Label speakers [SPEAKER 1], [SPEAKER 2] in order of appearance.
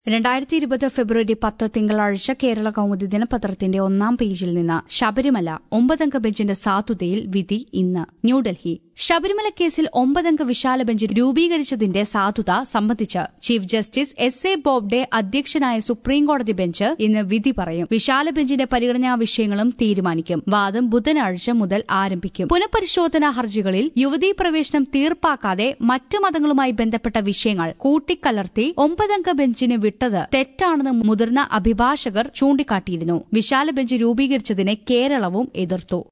[SPEAKER 1] രണ്ടായിരത്തി ഇരുപത് ഫെബ്രുവരി പത്ത് തിങ്കളാഴ്ച കേരള കൗമുദി ദിനപത്രത്തിന്റെ ഒന്നാം പേജിൽ നിന്ന് ശബരിമല ഒമ്പതംഗ ബെഞ്ചിന്റെ സാധുതയിൽ വിധി ഇന്ന് ന്യൂഡൽഹി ശബരിമല കേസിൽ ഒമ്പതംഗ വിശാല ബെഞ്ച് രൂപീകരിച്ചതിന്റെ സാധുത സംബന്ധിച്ച് chief justice S A Bobde അധ്യക്ഷനായ സുപ്രീംകോടതി ബെഞ്ച് ഇന്ന് വിധി പറയും വിശാല ബെഞ്ചിന്റെ പരിഗണനാ വിഷയങ്ങളും തീരുമാനിക്കും വാദം ബുധനാഴ്ച മുതൽ ആരംഭിക്കും പുനഃപരിശോധനാ ഹർജികളിൽ യുവതീ പ്രവേശനം തീർപ്പാക്കാതെ മറ്റു മതങ്ങളുമായി ബന്ധപ്പെട്ട വിഷയങ്ങൾ കൂട്ടിക്കലർത്തി ഒമ്പതംഗ ബെഞ്ചിന് വിട്ടത് തെറ്റാണെന്ന് മുതിർന്ന അഭിഭാഷകർ ചൂണ്ടിക്കാട്ടിയിരുന്നു വിശാല ബെഞ്ച് രൂപീകരിച്ചതിനെ കേരളവും എതിർത്തു